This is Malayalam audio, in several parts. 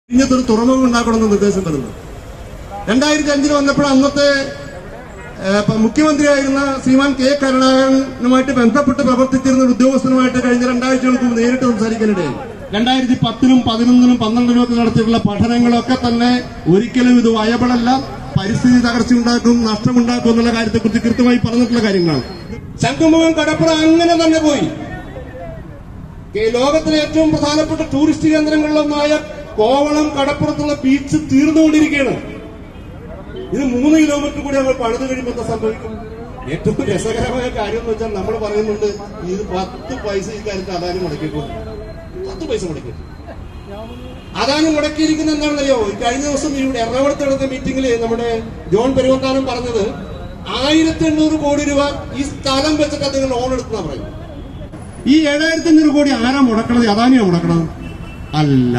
ഇങ്ങനത്തെ ഒരു തുറമുഖം ഉണ്ടാക്കണമെന്ന് നിർദ്ദേശം വരുന്നത് രണ്ടായിരത്തി അഞ്ചിൽ വന്നപ്പോൾ അന്നത്തെ ഏഹ്, പ- മുഖ്യമന്ത്രിയായിരുന്ന ശ്രീമാൻ കെ കരുണാകരനുമായിട്ട് ബന്ധപ്പെട്ട് പ്രവർത്തിച്ചിരുന്ന ഒരു ഉദ്യോഗസ്ഥനുമായിട്ട് കഴിഞ്ഞ രണ്ടാഴ്ചകൾക്ക് മുമ്പ് നേരിട്ട് സംസാരിക്കാനിടയായി രണ്ടായിരത്തി പത്തിനും പതിനൊന്നിനും പന്ത്രണ്ടിനും ഒക്കെ നടത്തിയിട്ടുള്ള പഠനങ്ങളൊക്കെ തന്നെ ഒരിക്കലും ഇത് വയബിളല്ല പരിസ്ഥിതി തകർച്ച ഉണ്ടാക്കും നഷ്ടമുണ്ടാക്കും എന്നുള്ള കാര്യത്തെക്കുറിച്ച് കൃത്യമായി പറഞ്ഞിട്ടുള്ള കാര്യങ്ങളാണ് ശംഖുമുഖം കടപ്പുറ അങ്ങനെ തന്നെ പോയി ഈ ലോകത്തിലെ ഏറ്റവും പ്രധാനപ്പെട്ട ടൂറിസ്റ്റ് കേന്ദ്രങ്ങളിലൊന്നായ കോവളം കടപ്പുറത്തുള്ള ബീച്ച് തീർന്നുകൊണ്ടിരിക്കുകയാണ് ഇത് മൂന്ന് കിലോമീറ്റർ കൂടി നമ്മൾ പണിത് കഴിയുമ്പോൾ എന്താ സംഭവിക്കും ഏറ്റവും രസകരമായ കാര്യം എന്ന് വെച്ചാൽ നമ്മൾ പറയുന്നുണ്ട് ഇത് പത്ത് പൈസ ഈ കാര്യത്തിൽ അദാനി മുടക്കിയിട്ടുണ്ട് പത്ത് പൈസ മുടക്കി അദാനി മുടക്കിയിരിക്കുന്ന എന്താണെന്നറിയോ കഴിഞ്ഞ ദിവസം ഇവിടെ എറണാകുളത്ത് നടന്ന മീറ്റിംഗിൽ നമ്മുടെ ജോൺ പെരുവന്താനം പറഞ്ഞത് ആയിരത്തി എണ്ണൂറ് കോടി രൂപ ഈ സ്ഥലം വെച്ചിട്ട് അദ്ദേഹം ലോൺ എടുത്തെന്നാ പറയുന്നത് ഈ ഏഴായിരത്തി അഞ്ഞൂറ് കോടി ആരാ മുടക്കണത് അദാനിയാ മുടക്കണത് അല്ല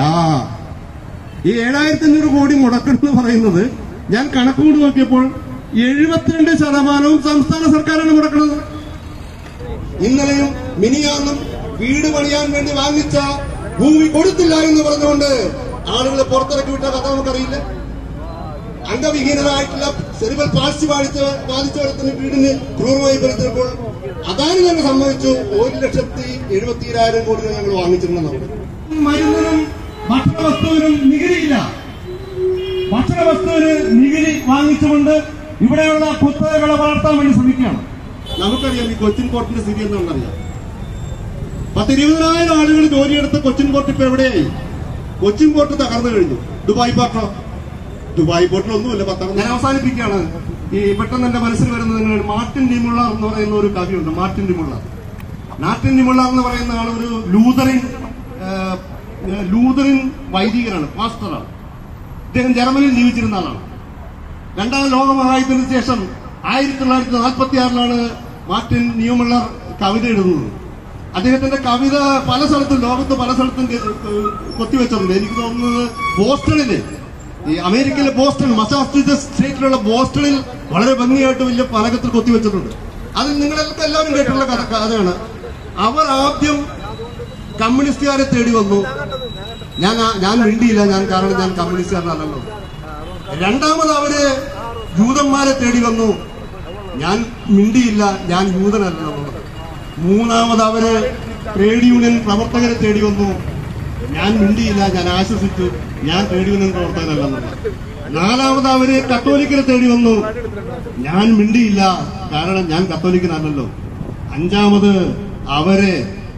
ഈ ഏഴായിരത്തി അഞ്ഞൂറ് കോടി മുടക്കണമെന്ന് പറയുന്നത് ഞാൻ കണക്കുകൂടി നോക്കിയപ്പോൾ എഴുപത്തിരണ്ട് ശതമാനവും സംസ്ഥാന സർക്കാരാണ് മുടക്കുന്നത് ഇന്നലെയും മിനിയാന്നും വീട് പണിയാൻ വേണ്ടി വാങ്ങിച്ച ഭൂമി കൊടുത്തില്ല എന്ന് പറഞ്ഞുകൊണ്ട് ആളുകളെ പുറത്തിറക്കി വിട്ട കഥ നമുക്കറിയില്ല അംഗവിഹീനരായിട്ടുള്ള സെറിബൽ പാഴ്സി ബാധിച്ച ബാധിച്ചവരത്തിന് വീടിന് ക്രൂരമായി വരുത്തിയപ്പോൾ അദാനി തന്നെ സമ്മതിച്ചു ഒരു ലക്ഷത്തി എഴുപത്തിരായിരം കോടി രൂപ ഞങ്ങൾ വാങ്ങിച്ചിട്ടുണ്ടെന്ന് മരുന്നിനും ഭക്ഷണവസ്തുവിനും നികുതിയില്ല ഭക്ഷണവസ്തുവിന് നികുതി വാങ്ങിച്ചുകൊണ്ട് ഇവിടെയുള്ള കുത്തകകളെ വളർത്താൻ വേണ്ടി ശ്രമിക്കുകയാണ് നമുക്കറിയാം ഈ കൊച്ചിൻ പോർട്ടിന്റെ സ്ഥിതി എന്താണെന്നറിയാം പത്തിരുപതിനായിരം ആളുകൾ ജോലിയെടുത്ത് കൊച്ചിൻ പോർട്ട് ഇപ്പൊ എവിടെയായി കൊച്ചിൻ പോർട്ട് തകർന്നു കഴിഞ്ഞു ദുബായ് പോർട്ടോ ദുബായ് പോർട്ടിലൊന്നുമില്ല പത്തനം ഞാൻ അവസാനിപ്പിക്കുകയാണ് ഈ പെട്ടെന്ന് എന്റെ മനസ്സിൽ വരുന്നത് നിങ്ങൾ മാർട്ടിൻ ഡിമുള്ള എന്ന് പറയുന്ന ഒരു കവിയുണ്ട് മാർട്ടിൻ ഡിമുള്ള മാർട്ടിൻ ഡിമുള്ള എന്ന് പറയുന്ന ആൾ ഒരു ലൂതറിൻ ആ, ലൂതറിൻ വൈദികനാണ് പാസ്റ്ററാണ് ഇദ്ദേഹം ജർമ്മനിയിൽ ജീവിച്ചിരുന്ന ആളാണ് രണ്ടാം ലോക മഹായുദ്ധത്തിന് ശേഷം ആയിരത്തി തൊള്ളായിരത്തി നാൽപ്പത്തി ആറിലാണ് മാർട്ടിൻ ന്യൂമള്ളർ കവിത എഴുതുന്നത് അദ്ദേഹത്തിന്റെ കവിത പല സ്ഥലത്തും ലോകത്ത് പല സ്ഥലത്തും കെ- ഏഹ് കൊത്തിവെച്ചിട്ടുണ്ട് എനിക്ക് തോന്നുന്നത് ബോസ്റ്റണില് ഈ അമേരിക്കയിലെ ബോസ്റ്റൺ മസാച്യൂസെറ്റ്സ് സ്റ്റേറ്റിലുള്ള ബോസ്റ്റണിൽ വളരെ ഭംഗിയായിട്ട് വലിയ പലകത്തിൽ കൊത്തിവെച്ചിട്ടുണ്ട് അതിൽ നിങ്ങളൊക്കെ എല്ലാവരും കേട്ടിട്ടുള്ള കഥ- കഥയാണ് അവർ ആദ്യം കമ്മ്യൂണിസ്റ്റുകാരെ തേടി വന്നു ഞാൻ ആ- ഞാൻ മിണ്ടിയില്ല ഞാൻ കാരണം ഞാൻ കമ്മ്യൂണിസ്റ്റുകാരനല്ലല്ലോ രണ്ടാമത് അവര് ജൂതന്മാരെ തേടി വന്നു ഞാൻ മിണ്ടിയില്ല ഞാൻ ജൂതനല്ല എന്നുള്ളത് മൂന്നാമത് അവര് ട്രേഡ് യൂണിയൻ പ്രവർത്തകരെ തേടി വന്നു ഞാൻ മിണ്ടിയില്ല ഞാൻ ആശ്വസിച്ചു ഞാൻ ട്രേഡ് യൂണിയൻ പ്രവർത്തകനല്ല എന്നുള്ളത് നാലാമത് അവര് കത്തോലിക്കരെ തേടി വന്നു ഞാൻ മിണ്ടിയില്ല കാരണം ഞാൻ കത്തോലിക്കനല്ലല്ലോ അഞ്ചാമത് അവര്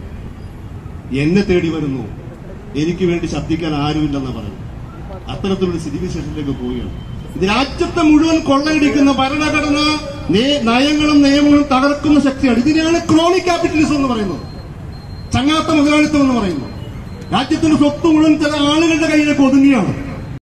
എന്നെ തേടി വരുന്നു എനിക്ക് വേണ്ടി ശബ്ദിക്കാൻ ആരുമില്ലെന്ന് പറഞ്ഞു അത്തരത്തിലുള്ള സ്ഥിതിവിശേഷത്തിലേക്ക് പോവുകയാണ് ഇത് രാജ്യത്തെ മുഴുവൻ കൊള്ളയടിക്കുന്ന ഭരണഘടന നേ- നയങ്ങളും നിയമങ്ങളും തകർക്കുന്ന ശക്തിയാണ് ഇതിനെയാണ് ക്രോണിക് ക്യാപിറ്റലിസം എന്ന് പറയുന്നത് ചങ്ങാത്ത മുതലാളിത്തം എന്ന് പറയുന്നത് രാജ്യത്തിന്റെ സ്വത്ത് മുഴുവൻ ചില ആളുകളുടെ കയ്യിലേക്ക് ഒതുങ്ങിയാണ്